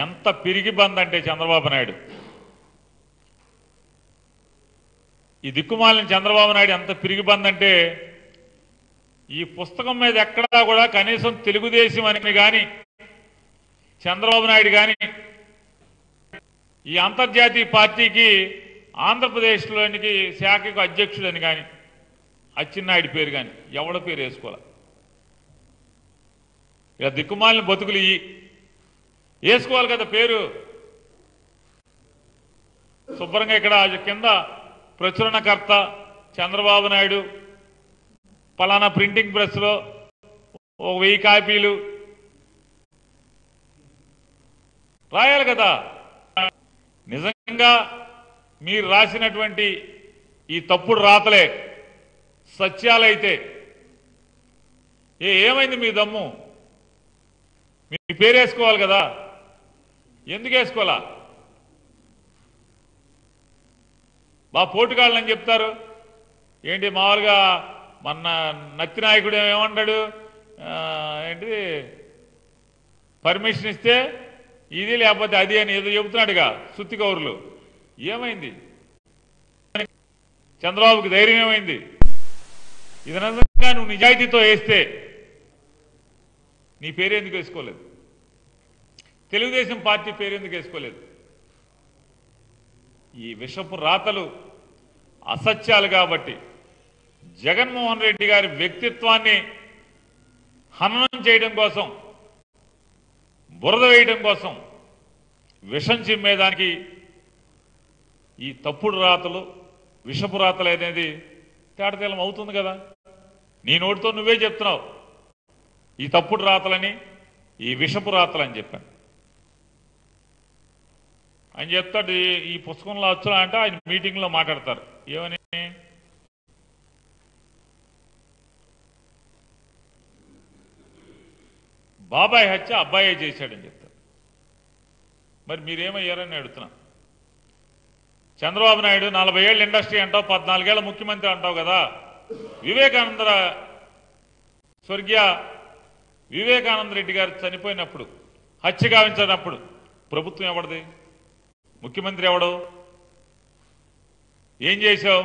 ఎంత పిరిగి బంద్ అంటే చంద్రబాబు నాయుడు ఈ దిక్కుమాలిన చంద్రబాబు నాయుడు ఎంత పిరిగి బంద్ అంటే ఈ పుస్తకం మీద ఎక్కడా కూడా కనీసం తెలుగుదేశం అని కానీ చంద్రబాబు నాయుడు కానీ ఈ అంతర్జాతీయ పార్టీకి ఆంధ్రప్రదేశ్లోనికి శాఖకు అధ్యక్షుడని కానీ అచ్చెన్నాయుడు పేరు కానీ ఎవడ పేరు వేసుకోవాలి ఇలా దిక్కుమాలిన బతుకులు ఇయ్యి వేసుకోవాలి కదా పేరు శుభ్రంగా ఇక్కడ కింద ప్రచురణకర్త చంద్రబాబు నాయుడు పలానా ప్రింటింగ్ ప్రెస్లో ఒక వెయ్యి కాపీలు రాయాలి కదా నిజంగా మీరు రాసినటువంటి ఈ తప్పుడు రాతలే సత్యాలైతే ఏ ఏమైంది మీ దమ్ము మీ పేరు వేసుకోవాలి కదా ఎందుకు వేసుకోవాలా బా పోటుగాళ్ళని చెప్తారు ఏంటి మామూలుగా మొన్న నత్తి నాయకుడు ఏమంటాడు ఆ, ఏంటి పర్మిషన్ ఇస్తే ఇది లేకపోతే అది అని ఏదో చెబుతున్నాడుగా సుత్తి కౌరులు ఏమైంది చంద్రబాబుకి ధైర్యం ఏమైంది ఇది నిజంగా నువ్వు నిజాయితీతో వేస్తే నీ పేరు ఎందుకు వేసుకోలేదు తెలుగుదేశం పార్టీ పేరు ఎందుకు వేసుకోలేదు ఈ విషపు రాతలు అసత్యాలు కాబట్టి జగన్మోహన్ రెడ్డి గారి వ్యక్తిత్వాన్ని హననం చేయడం కోసం బురద వేయడం కోసం విషం చిమ్మేదానికి ఈ తప్పుడు రాతలు విషపు రాతలు అనేది తేటతెల్లం అవుతుంది కదా నీ నోటితో నువ్వే చెప్తున్నావు ఈ తప్పుడు రాతలని ఈ విషపు రాతలని చెప్పాను ఆయన చెప్తాడు ఈ- ఈ పుస్తకంలో వచ్చా అంటే ఆయన మీటింగ్లో మాట్లాడతారు ఏమని బాబాయ్ హత్య అబ్బాయే చేశాడని చెప్తారు మరి మీరేమయ్యారని అడుగుతున్నా చంద్రబాబు నాయుడు నలభై ఏళ్ళు ఇండస్ట్రీ అంటావు పద్నాలుగేళ్ల ముఖ్యమంత్రి అంటావు కదా వివేకానంద స్వర్గీయ వివేకానంద రెడ్డి గారు చనిపోయినప్పుడు హత్య గావించినప్పుడు ప్రభుత్వం ఎవరిది ముఖ్యమంత్రి ఎవడు ఏం చేశావు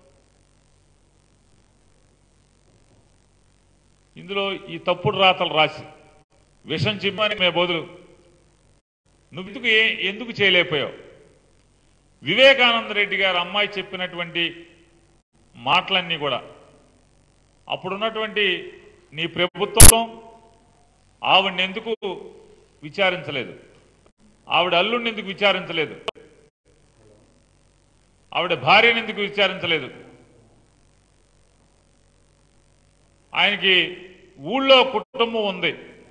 ఇందులో ఈ తప్పుడు రాతలు రాసి విషం చిమ్మని మే బదులు నువ్వు ఎందుకు ఏ- ఎందుకు చేయలేకపోయావు వివేకానంద రెడ్డి గారు అమ్మాయి చెప్పినటువంటి మాటలన్నీ కూడా అప్పుడున్నటువంటి నీ ప్రభుత్వం ఆవిడని ఎందుకు విచారించలేదు ఆవిడ అల్లుడిని ఎందుకు విచారించలేదు ఆవిడ భార్యని ఎందుకు విచారించలేదు ఆయనకి ఊళ్ళో కుటుంబం ఉంది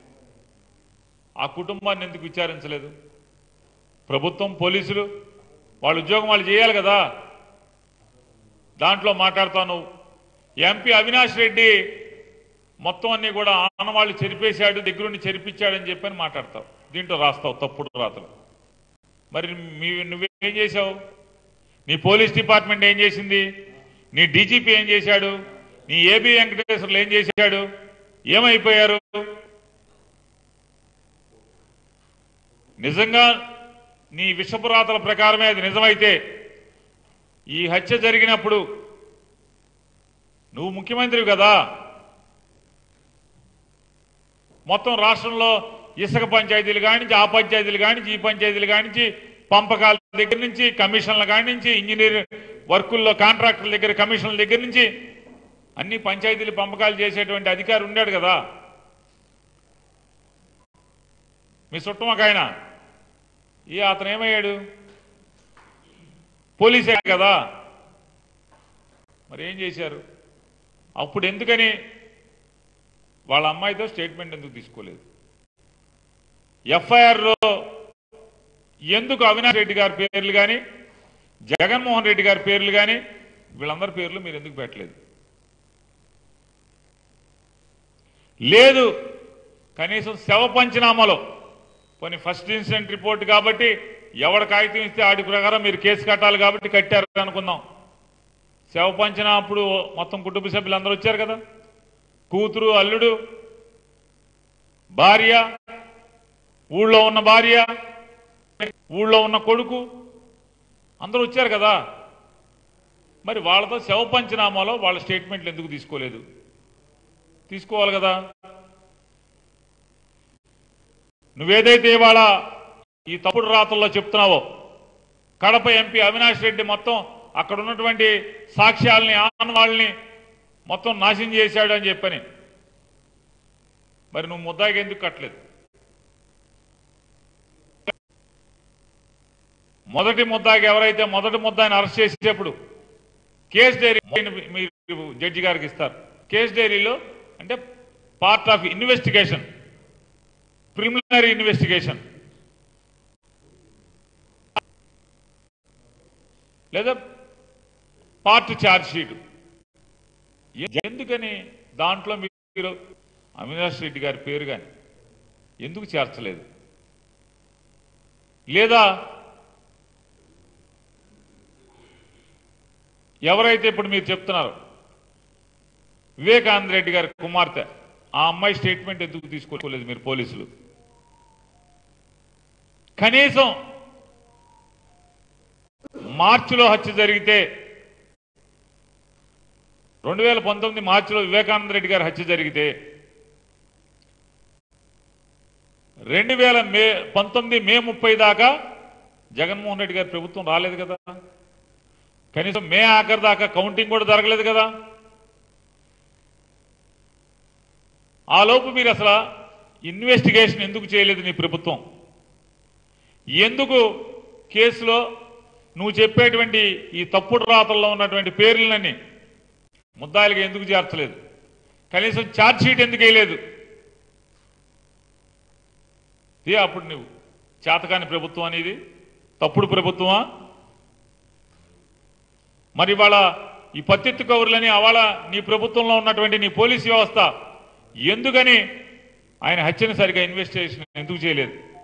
ఆ కుటుంబాన్ని ఎందుకు విచారించలేదు ప్రభుత్వం పోలీసులు వాళ్ళ ఉద్యోగం వాళ్ళు చేయాలి కదా దాంట్లో మాట్లాడుతాను ఎంపీ అవినాష్ రెడ్డి మొత్తం అన్ని కూడా ఆనవాళ్ళు చెరిపేశాడు దగ్గరుండి చెరిపించాడని చెప్పని మాట్లాడతావు దీంట్లో రాస్తావు తప్పుడు రాతలు మరి మీ నువ్వేం చేశావు నీ పోలీస్ డిపార్ట్మెంట్ ఏం చేసింది నీ డీజీపీ ఏం చేశాడు నీ ఏబీ వెంకటేశ్వర్లు ఏం చేశాడు ఏమైపోయారు నిజంగా నీ విషపురాతల ప్రకారమే అది నిజమైతే ఈ హత్య జరిగినప్పుడు నువ్వు ముఖ్యమంత్రి కదా మొత్తం రాష్ట్రంలో ఇసుక పంచాయతీలు కానించి ఆ పంచాయతీలు కానించి ఈ పంచాయతీలు కానించి పంపకాల దగ్గర నుంచి కమిషన్ల కానించి ఇంజనీర్ వర్కుల్లో కాంట్రాక్టర్ల దగ్గర కమిషన్ల దగ్గర నుంచి అన్ని పంచాయతీలు పంపకాలు చేసేటువంటి అధికారి ఉన్నాడు కదా మీ చుట్టం ఆయన ఈ అతను ఏమయ్యాడు పోలీసే కదా మరి ఏం చేశారు అప్పుడు ఎందుకని వాళ్ళ అమ్మాయితో స్టేట్మెంట్ ఎందుకు తీసుకోలేదు ఎఫ్ఐఆర్లో ఎందుకు అవినాష్ రెడ్డి గారి పేర్లు కానీ జగన్మోహన్ రెడ్డి గారి పేర్లు కానీ వీళ్ళందరి పేర్లు మీరు ఎందుకు పెట్టలేదు లేదు కనీసం శవ పంచనామాలో కొన్ని ఫస్ట్ ఇన్సిడెంట్ రిపోర్ట్ కాబట్టి ఎవడ కాగితం ఇస్తే ఆడి ప్రకారం మీరు కేసు కట్టాలి కాబట్టి కట్టారు అనుకుందాం శవ పంచనా అప్పుడు మొత్తం కుటుంబ సభ్యులు అందరూ వచ్చారు కదా కూతురు అల్లుడు భార్య ఊళ్ళో ఉన్న భార్య ఊళ్ళో ఉన్న కొడుకు అందరూ వచ్చారు కదా మరి వాళ్ళతో శవ పంచనామాలో వాళ్ళ స్టేట్మెంట్లు ఎందుకు తీసుకోలేదు తీసుకోవాలి కదా నువ్వేదైతే ఇవాళ ఈ తప్పుడు రాతల్లో చెప్తున్నావో కడప ఎంపీ అవినాష్ రెడ్డి మొత్తం అక్కడ ఉన్నటువంటి సాక్ష్యాలని ఆనవాళ్ళని మొత్తం నాశనం చేశాడు అని చెప్పని మరి నువ్వు ముద్దాకి ఎందుకు కట్టలేదు మొదటి ముద్దాకి ఎవరైతే మొదటి ముద్దాయిని అరెస్ట్ చేసేటప్పుడు కేస్ డైరీ మీరు జడ్జి గారికి ఇస్తారు కేస్ డైరీలో అంటే part of investigation preliminary investigation లేదా పార్ట్ ఛార్జ్ షీట్ ఎందుకని దాంట్లో మీరు అవినాష్ రెడ్డి గారి పేరు కానీ ఎందుకు చేర్చలేదు లేదా ఎవరైతే ఇప్పుడు మీరు చెప్తున్నారు వివేకానంద రెడ్డి గారి కుమార్తె ఆ అమ్మాయి స్టేట్మెంట్ ఎందుకు తీసుకోలేదు మీరు పోలీసులు కనీసం మార్చిలో హత్య జరిగితే రెండు వేల పంతొమ్మిది మార్చిలో వివేకానంద రెడ్డి గారి హత్య జరిగితే రెండు వేల మే పంతొమ్మిది మే ముప్పై దాకా జగన్మోహన్ రెడ్డి గారి ప్రభుత్వం రాలేదు కదా కనీసం మే ఆఖరి దాకా కౌంటింగ్ కూడా జరగలేదు కదా ఆ లోపు మీరు అసలు ఇన్వెస్టిగేషన్ ఎందుకు చేయలేదు నీ ప్రభుత్వం ఎందుకు కేసులో నువ్వు చెప్పేటువంటి ఈ తప్పుడు రాతల్లో ఉన్నటువంటి పేర్లన్నీ ముద్దాయిలుగా ఎందుకు చేర్చలేదు కనీసం ఛార్జ్ షీట్ ఎందుకు వేయలేదు ఏ అప్పుడు నువ్వు చేతకాని ప్రభుత్వం అనేది తప్పుడు ప్రభుత్వమా మరి ఇవాళ ఈ పత్తిత్తు కవర్లని అవాళ నీ ప్రభుత్వంలో ఉన్నటువంటి నీ పోలీస్ వ్యవస్థ ఎందుకని ఆయన హత్యను సరిగా ఇన్వెస్టిగేషన్ ఎందుకు చేయలేదు